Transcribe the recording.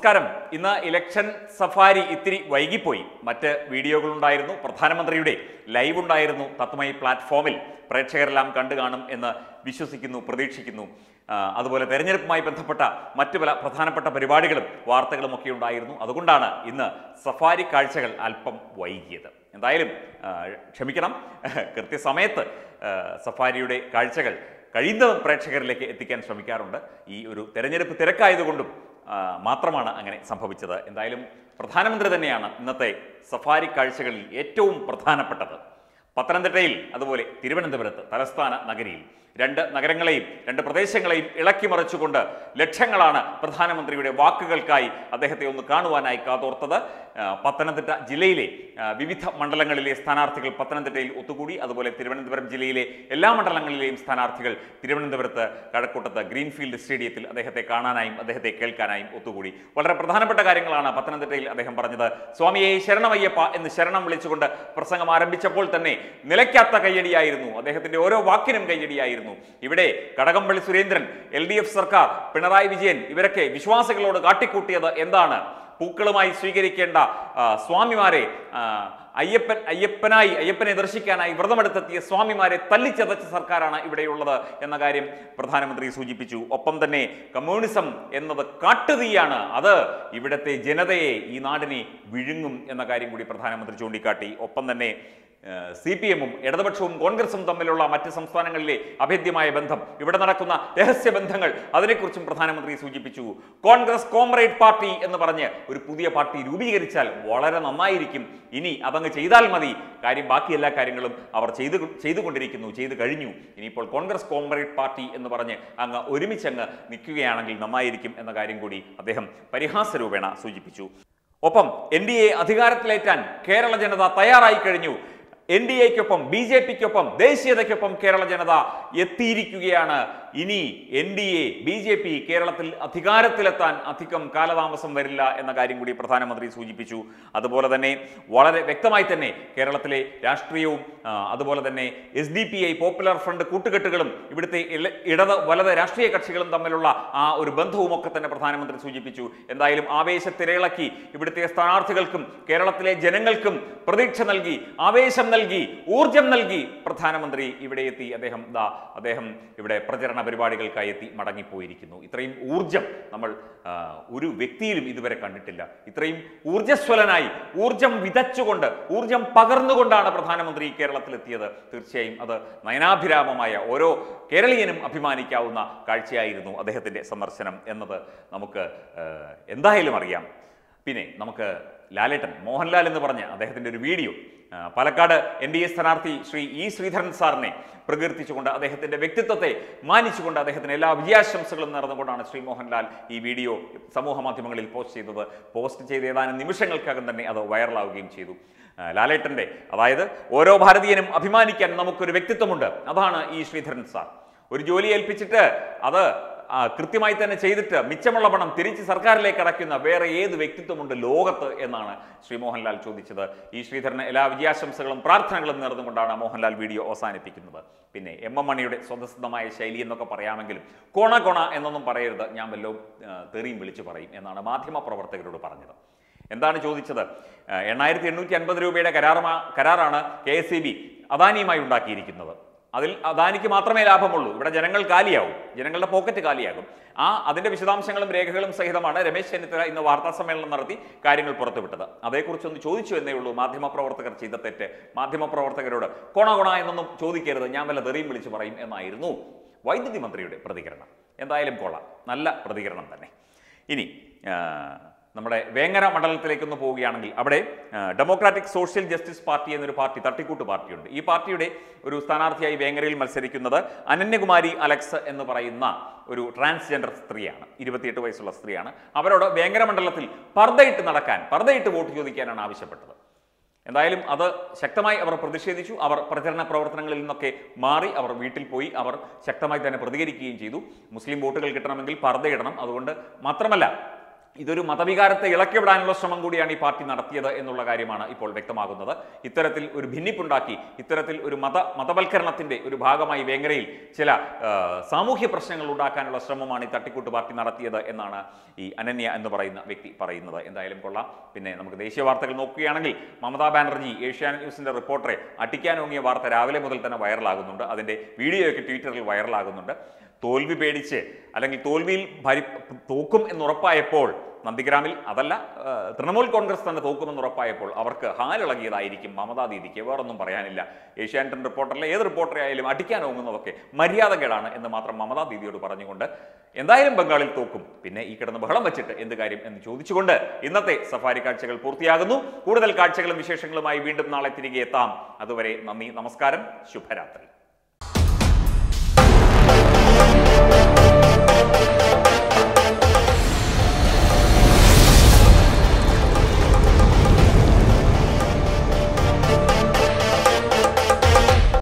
നമസ്കാരം ഇന്ന് election safari ഇത്തിരി വൈകിപ്പോയി മറ്റ് വീഡിയോകളുണ്ടായിരുന്നു പ്രധാനമന്ത്രിയുടെ ലൈവ് ഉണ്ടായിരുന്നു തത്വമയി പ്ലാറ്റ്ഫോമിൽ പ്രേക്ഷകരെല്ലാം കണ്ടു കാണും എന്ന് വിശ്വസിക്കുന്നു പ്രതീക്ഷിക്കുന്നു ആ, അതുപോലെ തെരഞ്ഞെടുപ്പുമായി ബന്ധപ്പെട്ട മറ്റു പല പ്രധാനപ്പെട്ട പരിപാടികളും വാർത്തകളും ഒക്കെ ഉണ്ടായിരുന്നു അതുകൊണ്ടാണ് ഇന്ന് സഫാരി കാഴ്ചകൾ അല്പം വൈകിയത് എന്തായാലും ആ, ക്ഷമിക്കണം കൃത്യസമയത്ത് ആ, സഫാരിയുടെ കാഴ്ചകൾ കഴിയുന്നതും പ്രേക്ഷകരിലേക്ക് എത്തിക്കാൻ ശ്രമിക്കാറുണ്ട് ഈ ഒരു തെരഞ്ഞെടുപ്പ് തിരക്കായതുകൊണ്ടും ആ, മാത്രമാണ് അങ്ങനെ സംഭവിച്ചത് എന്തായാലും പ്രധാനമന്ത്രി തന്നെയാണ് ഇന്നത്തെ സഫാരി കാഴ്ചകളിൽ ഏറ്റവും പ്രധാനപ്പെട്ടത് പത്തനംതിട്ടയിൽ അതുപോലെ തിരുവനന്തപുരത്ത് തലസ്ഥാന നഗരിയിൽ രണ്ട് നഗരങ്ങളെയും രണ്ട് പ്രദേശങ്ങളെയും ഇളക്കി മറിച്ചുകൊണ്ട് ലക്ഷങ്ങളാണ് പ്രധാനമന്ത്രിയുടെ വാക്കുകൾക്കായി അദ്ദേഹത്തെ ഒന്ന് കാണുവാനായി കാതോർത്തത് ആ, പത്തനംതിട്ട ജില്ലയിലെ ആ, വിവിധ മണ്ഡലങ്ങളിലെ സ്ഥാനാർത്ഥികൾ പത്തനംതിട്ടയിൽ ഒത്തുകൂടി അതുപോലെ തിരുവനന്തപുരം ജില്ലയിലെ എല്ലാ മണ്ഡലങ്ങളിലെയും സ്ഥാനാർത്ഥികൾ തിരുവനന്തപുരത്ത് കഴക്കൂട്ടത്ത് ഗ്രീൻഫീൽഡ് സ്റ്റേഡിയത്തിൽ അദ്ദേഹത്തെ കാണാനായും അദ്ദേഹത്തെ കേൾക്കാനായും ഒത്തുകൂടി വളരെ പ്രധാനപ്പെട്ട കാര്യങ്ങളാണ് പത്തനംതിട്ടയിൽ അദ്ദേഹം പറഞ്ഞത് സ്വാമിയെ ശരണമയ്യപ്പ എന്ന് ശരണം വിളിച്ചുകൊണ്ട് പ്രസംഗം ആരംഭിച്ചപ്പോൾ തന്നെ നിലയ്ക്കാത്ത കയ്യടിയായിരുന്നു അദ്ദേഹത്തിന്റെ ഓരോ വാക്കിനും കയ്യടിയായിരുന്നു ഇവിടെ Kadakampally Surendran L D F സർക്കാർ പിണറായി വിജയൻ ഇവരൊക്കെ വിശ്വാസികളോട് കാട്ടിക്കൂട്ടിയത് എന്താണ് പൂക്കളുമായി സ്വീകരിക്കേണ്ട ആ, സ്വാമിമാരെ ആ, അയ്യപ്പൻ അയ്യപ്പനായി അയ്യപ്പനെ ദർശിക്കാനായി വ്രതമെടുത്തെത്തിയ സ്വാമിമാരെ തല്ലിച്ചതച്ച സർക്കാരാണ് ഇവിടെയുള്ളത് എന്ന കാര്യം പ്രധാനമന്ത്രി സൂചിപ്പിച്ചു ഒപ്പം തന്നെ കമ്മ്യൂണിസം എന്നത് കാട്ടുതീയാണ് അത് ഇവിടുത്തെ ജനതയെ ഈ നാടിനെ വിഴുങ്ങും എന്ന കാര്യം കൂടി പ്രധാനമന്ത്രി ചൂണ്ടിക്കാട്ടി ഒപ്പം തന്നെ സി പി എമ്മും ഇടതുപക്ഷവും കോൺഗ്രസും തമ്മിലുള്ള മറ്റ് സംസ്ഥാനങ്ങളിലെ അഭേദ്യമായ ബന്ധം ഇവിടെ നടക്കുന്ന രഹസ്യ ബന്ധങ്ങൾ അതിനെക്കുറിച്ചും പ്രധാനമന്ത്രി സൂചിപ്പിച്ചു കോൺഗ്രസ് കോമ്രേഡ് പാർട്ടി എന്ന് പറഞ്ഞ് ഒരു പുതിയ പാർട്ടി രൂപീകരിച്ചാൽ വളരെ നന്നായിരിക്കും ഇനി അതങ്ങ് ചെയ്താൽ മതി കാര്യം ബാക്കി എല്ലാ കാര്യങ്ങളും അവർ ചെയ്തു ചെയ്തുകൊണ്ടിരിക്കുന്നു ചെയ്തു കഴിഞ്ഞു ഇനിയിപ്പോൾ കോൺഗ്രസ് കോമ്രേഡ് പാർട്ടി എന്ന് പറഞ്ഞ് അങ്ങ് ഒരുമിച്ച് അങ്ങ് നിൽക്കുകയാണെങ്കിൽ നന്നായിരിക്കും എന്ന കാര്യം കൂടി അദ്ദേഹം പരിഹാസ രൂപേണ സൂചിപ്പിച്ചു ഒപ്പം എൻ ഡി എ അധികാരത്തിലേറ്റാൻ കേരള ജനത തയ്യാറായി കഴിഞ്ഞു എൻ ഡി എക്കൊപ്പം ബി ജെ പിക്കൊപ്പം ദേശീയതയ്ക്കൊപ്പം കേരള ജനത എത്തിയിരിക്കുകയാണ് ഇനി N D A B J P കേരളത്തിൽ അധികാരത്തിലെത്താൻ അധികം കാലതാമസം വരില്ല എന്ന കാര്യം കൂടി പ്രധാനമന്ത്രി സൂചിപ്പിച്ചു അതുപോലെ തന്നെ വളരെ വ്യക്തമായി തന്നെ കേരളത്തിലെ രാഷ്ട്രീയവും ആ, അതുപോലെ തന്നെ S D P I popular front കൂട്ടുകെട്ടുകളും ഇവിടുത്തെ ഇല- ഇടത് വലത് രാഷ്ട്രീയ കക്ഷികളും തമ്മിലുള്ള ആ ഒരു ബന്ധവും ഒക്കെ തന്നെ പ്രധാനമന്ത്രി സൂചിപ്പിച്ചു എന്തായാലും ആവേശത്തിരയിളക്കി ഇവിടുത്തെ സ്ഥാനാർത്ഥികൾക്കും കേരളത്തിലെ ജനങ്ങൾക്കും പ്രതീക്ഷ നൽകി ആവേശം നൽകി ഊർജം നൽകി പ്രധാനമന്ത്രി ഇവിടെ എത്തി അദ്ദേഹം ദാ അദ്ദേഹം ഇവിടെ പ്രചരണ പരിപാടികൾക്കായി എത്തി മടങ്ങിപ്പോയിരിക്കുന്നു ഇത്രയും ഊർജം നമ്മൾ ആ, ഒരു വ്യക്തിയിലും ഇതുവരെ കണ്ടിട്ടില്ല ഇത്രയും ഊർജ്ജസ്വലനായി ഊർജം വിതച്ചുകൊണ്ട് ഊർജം പകർന്നുകൊണ്ടാണ് പ്രധാനമന്ത്രി കേരളത്തിലെത്തിയത് തീർച്ചയായും അത് നയനാഭിരാമമായ ഓരോ കേരളീയനും അഭിമാനിക്കാവുന്ന കാഴ്ചയായിരുന്നു അദ്ദേഹത്തിന്റെ സന്ദർശനം എന്നത് നമുക്ക് ആ, എന്തായാലും അറിയാം പിന്നെ നമുക്ക് ലാലേട്ടൻ മോഹൻലാൽ എന്ന് പറഞ്ഞ അദ്ദേഹത്തിന്റെ ഒരു വീഡിയോ ആ, പാലക്കാട് എൻ ഡി എ സ്ഥാനാർത്ഥി ശ്രീ ഇ ശ്രീധരൻ സാറിനെ പ്രകീർത്തിച്ചുകൊണ്ട് അദ്ദേഹത്തിന്റെ വ്യക്തിത്വത്തെ മാനിച്ചുകൊണ്ട് അദ്ദേഹത്തിന് എല്ലാ വിജയാശംസകളും നേർന്നുകൊണ്ടാണ് ശ്രീ മോഹൻലാൽ ഈ വീഡിയോ സമൂഹ മാധ്യമങ്ങളിൽ പോസ്റ്റ് ചെയ്തത് പോസ്റ്റ് ചെയ്ത ഏതാനും നിമിഷങ്ങൾക്കകം തന്നെ അത് വൈറലാവുകയും ചെയ്തു ആ, ലാലേട്ടന്റെ അതായത് ഓരോ ഭാരതീയനും അഭിമാനിക്കാൻ നമുക്കൊരു വ്യക്തിത്വമുണ്ട് അതാണ് ഈ ശ്രീധരൻ സാർ ഒരു ജോലി ഏൽപ്പിച്ചിട്ട് അത് ആ, കൃത്യമായി തന്നെ ചെയ്തിട്ട് മിച്ചമുള്ള പണം തിരിച്ച് സർക്കാരിലേക്ക് അടയ്ക്കുന്ന വേറെ ഏത് വ്യക്തിത്വമുണ്ട് ലോകത്ത് എന്നാണ് ശ്രീ മോഹൻലാൽ ചോദിച്ചത് ഈ ശ്രീധരന് എല്ലാ വിജയാശംസകളും പ്രാർത്ഥനകളും നേർന്നുകൊണ്ടാണ് മോഹൻലാൽ വീഡിയോ അവസാനിപ്പിക്കുന്നത് പിന്നെ എം എം മണിയുടെ സ്വതസിദ്ധമായ ശൈലി എന്നൊക്കെ പറയാമെങ്കിലും കൊണ കൊണ എന്നൊന്നും പറയരുത് ഞാൻ വല്ലോ തെറിയും വിളിച്ചു പറയും എന്നാണ് മാധ്യമ പ്രവർത്തകരോട് പറഞ്ഞത് എന്താണ് ചോദിച്ചത് ആ, എണ്ണായിരത്തി എണ്ണൂറ്റി അൻപത് രൂപയുടെ കരാറുമാ കരാറാണ് കെ എസ് ഇ ബി അദാനിയുമായി ഉണ്ടാക്കിയിരിക്കുന്നത് അതിൽ അദാനിക്ക് മാത്രമേ ലാഭമുള്ളൂ ഇവിടെ ജനങ്ങൾ കാലിയാവും ജനങ്ങളുടെ പോക്കറ്റ് കാലിയാകും ആ അതിന്റെ വിശദാംശങ്ങളും രേഖകളും സഹിതമാണ് രമേശ് ചെന്നിത്തല ഇന്ന് വാർത്താ സമ്മേളനം നടത്തി കാര്യങ്ങൾ പുറത്തുവിട്ടത് അതേക്കുറിച്ചൊന്ന് ചോദിച്ചു എന്നേ ഉള്ളൂ മാധ്യമപ്രവർത്തകർ ചെയ്ത തെറ്റ് മാധ്യമപ്രവർത്തകരോട് കൊണ കൊണ എന്നൊന്നും ചോദിക്കരുത് ഞാൻ വല്ല തെറിയും വിളിച്ചു പറയും എന്നായിരുന്നു വൈദ്യുതി മന്ത്രിയുടെ പ്രതികരണം എന്തായാലും കൊള്ളാം നല്ല പ്രതികരണം തന്നെ ഇനി ആ, നമ്മുടെ വേങ്ങര മണ്ഡലത്തിലേക്കൊന്ന് പോവുകയാണെങ്കിൽ അവിടെ ആ, ഡെമോക്രാറ്റിക് സോഷ്യൽ ജസ്റ്റിസ് പാർട്ടി എന്നൊരു പാർട്ടി തട്ടിക്കൂട്ട് പാർട്ടിയുണ്ട് ഈ പാർട്ടിയുടെ ഒരു സ്ഥാനാർത്ഥിയായി വേങ്ങരയിൽ മത്സരിക്കുന്നത് അനന്യകുമാരി അലക്സ് എന്ന് പറയുന്ന ഒരു ട്രാൻസ്ജെൻഡർ സ്ത്രീയാണ് ഇരുപത്തിയെട്ട് വയസ്സുള്ള സ്ത്രീയാണ് അവരോട് വേങ്ങര മണ്ഡലത്തിൽ പർദ്ദയിട്ട് നടക്കാൻ പർദ്ദയിട്ട് വോട്ട് ചോദിക്കാനാണ് ആവശ്യപ്പെട്ടത് എന്തായാലും അത് ശക്തമായി അവർ പ്രതിഷേധിച്ചു അവർ പ്രചരണ പ്രവർത്തനങ്ങളിൽ നിന്നൊക്കെ മാറി അവർ വീട്ടിൽ പോയി അവർ ശക്തമായി തന്നെ പ്രതികരിക്കുകയും ചെയ്തു മുസ്ലിം വോട്ടുകൾ കിട്ടണമെങ്കിൽ പർദ്ദയിടണം അതുകൊണ്ട് മാത്രമല്ല ഇതൊരു മതവികാരത്തെ ഇളക്കിവിടാനുള്ള ശ്രമം കൂടിയാണ് ഈ പാർട്ടി നടത്തിയത് എന്നുള്ള കാര്യമാണ് ഇപ്പോൾ വ്യക്തമാകുന്നത് ഇത്തരത്തിൽ ഒരു ഭിന്നിപ്പുണ്ടാക്കി ഇത്തരത്തിൽ ഒരു മത മതവൽക്കരണത്തിന്റെ ഒരു ഭാഗമായി വേങ്ങരയിൽ ചില ആ, സാമൂഹ്യ പ്രശ്നങ്ങൾ ഉണ്ടാക്കാനുള്ള ശ്രമമാണ് ഈ തട്ടിക്കൂട്ട് പാർട്ടി നടത്തിയത് എന്നാണ് ഈ അനന്യ എന്ന് പറയുന്ന വ്യക്തി പറയുന്നത് എന്തായാലും കൊള്ളാം പിന്നെ നമുക്ക് ദേശീയ വാർത്തകൾ നോക്കുകയാണെങ്കിൽ മമതാ ബാനർജി ഏഷ്യാനെറ്റ് ന്യൂസിന്റെ റിപ്പോർട്ടറെ അട്ടിക്കാനോങ്ങിയ വാർത്ത രാവിലെ മുതൽ തന്നെ വൈറലാകുന്നുണ്ട് അതിന്റെ വീഡിയോയൊക്കെ ട്വിറ്ററിൽ വൈറലാകുന്നുണ്ട് തോൽവി പേടിച്ച് അല്ലെങ്കിൽ തോൽവിയിൽ ഭരി തോക്കും എന്നുറപ്പായപ്പോൾ നന്ദിഗ്രാമിൽ അതല്ല ആ, തൃണമൂൽ കോൺഗ്രസ് തന്നെ തോക്കുമെന്ന് ഉറപ്പായപ്പോൾ അവർക്ക് ഹാലിളകിയതായിരിക്കും മമതാ ദീദിക്ക് വേറൊന്നും പറയാനില്ല ഏഷ്യാനെറ്റ് റിപ്പോർട്ടറിലെ ഏത് റിപ്പോർട്ടറെ ആയാലും അടിക്കാൻ ഓങ്ങുന്നതൊക്കെ മര്യാദകേടാണ് എന്ന് മാത്രം മമതാ ദീദിയോട് പറഞ്ഞുകൊണ്ട് എന്തായാലും ബംഗാളിൽ തോക്കും പിന്നെ ഈ കിടന്ന് ബഹളം വെച്ചിട്ട് എന്ത് കാര്യം എന്ന് ചോദിച്ചുകൊണ്ട് ഇന്നത്തെ സഫാരി കാഴ്ചകൾ പൂർത്തിയാകുന്നു കൂടുതൽ കാഴ്ചകളും വിശേഷങ്ങളുമായി വീണ്ടും നാളെ തിരികെ എത്താം അതുവരെ നന്ദി നമസ്കാരം ശുഭരാത്രി